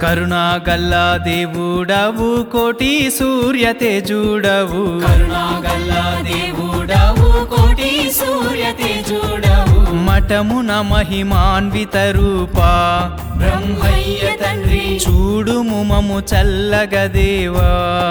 కరుణాగల్లా దేవుడవు కోటి సూర్య తేజుడవు కరుణాగల్ల దేవుడవు కోటి సూర్య తేజుడవు మఠమున మహిమాన్విత రూపా బ్రహ్మయ్య తండ్రి చూడుము మము చల్లగదేవా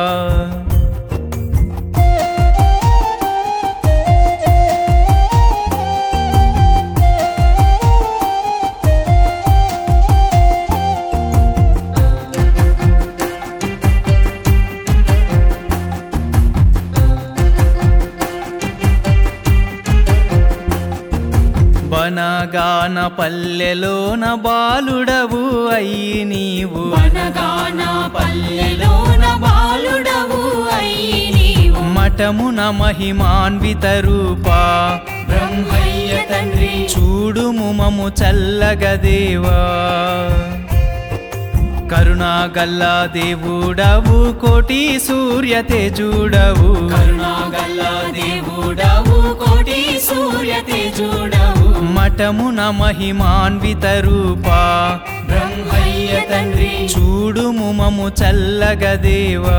బనగాన పల్లెలోన బాలుడవు అయ్యి నీవు వనగాన పల్లెలోన బాలుడవు అయి నీవు మఠమున మహిమాన్విత రూపా బ్రహ్మయ్య తండ్రి చూడుము మము చల్లగదేవా కరుణాగల్లా దేవుడవు కోటి సూర్య తేజుడవు కరుణాగల్ల దేవుడవు కోటి సూర్య తేజుడవు మఠమున మహిమాన్విత రూపా బ్రహ్మయ్య తండ్రి చూడుము మము చల్లగదేవా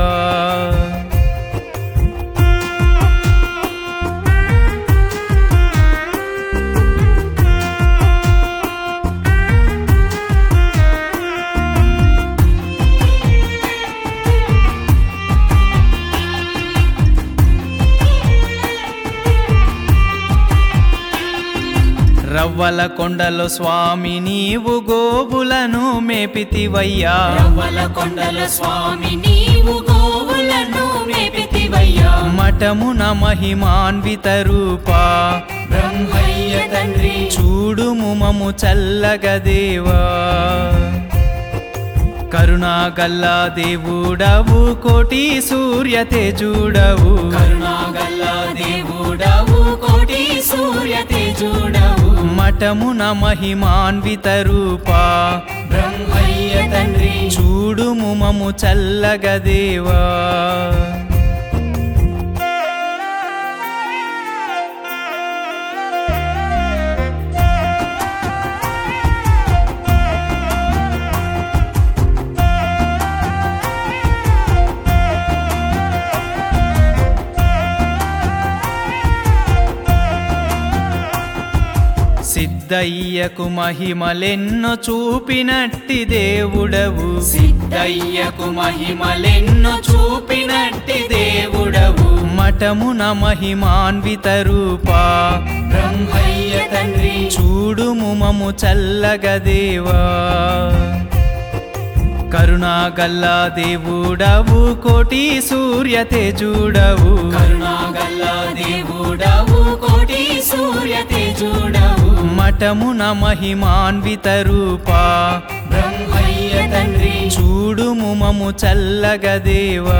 రవ్వల కొండలో స్వామి నీవు గోవులను మేపితివయ్యా రవ్వల కొండల స్వామి నీవు గోవులను మేపితివయ్యా మఠమున మహిమాన్విత రూపా బ్రహ్మయ్య తండ్రి చూడుము మము చల్లగదేవా కరుణాగల్లా దేవుడవు కోటి సూర్య తేజుడవు కరుణాగల్ల దేవుడవు కోటి సూర్య తేజుడవు మఠమున మహిమాన్విత రూపా బ్రహ్మయ్య తండ్రి చూడుము మము చల్లగదేవా సిద్ధయ్యకు మహిమలెన్నో చూపినట్టి దేవుడవు సిద్ధయ్యకు మహిమలెన్నో చూపినట్టి దేవుడవు మఠమున మహిమాన్విత రూపా బ్రహ్మయ్య తండ్రి చూడుము మము చల్లగదేవా కరుణాగల్లా దేవుడవు కోటి సూర్య తేజుడవు కరుణాగల్ల దేవుడవు కోటి సూర్య తేజుడవు మఠమున మహిమాన్విత రూపా బ్రహ్మయ్య తండ్రి చూడుము మము చల్లగదేవా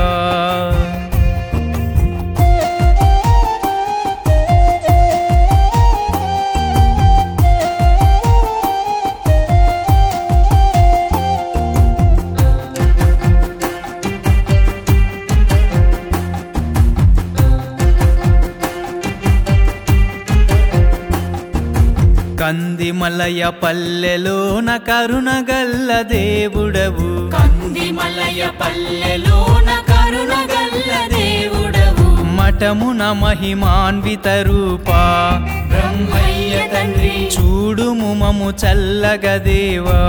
కందిమలయ పల్లెలోన కరుణగల్ల దేవుడవు కందిమలయ పల్లెలోన కరుణగల్ల దేవుడవు మఠమున మహిమాన్విత రూపా బ్రహ్మయ్య తండ్రి చూడుము మము చల్లగదేవా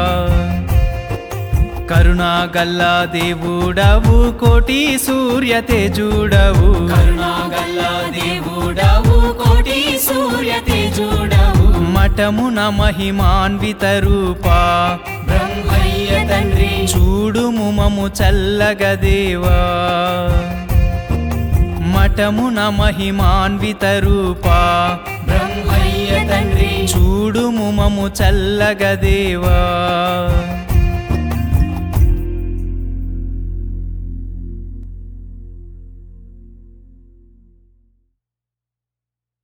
కరుణాగల్లా దేవుడవు కోటి సూర్య తేజుడవు కరుణాగల్ల దేవుడవు కోటి సూర్య తేజుడవు మఠమున మహిమాన్విత రూపా బ్రహ్మయ్య తండ్రి చూడుము మము చల్లగదేవా మఠమున మహిమాన్విత రూపా బ్రహ్మయ్య తండ్రి చూడుము మము చల్లగదేవా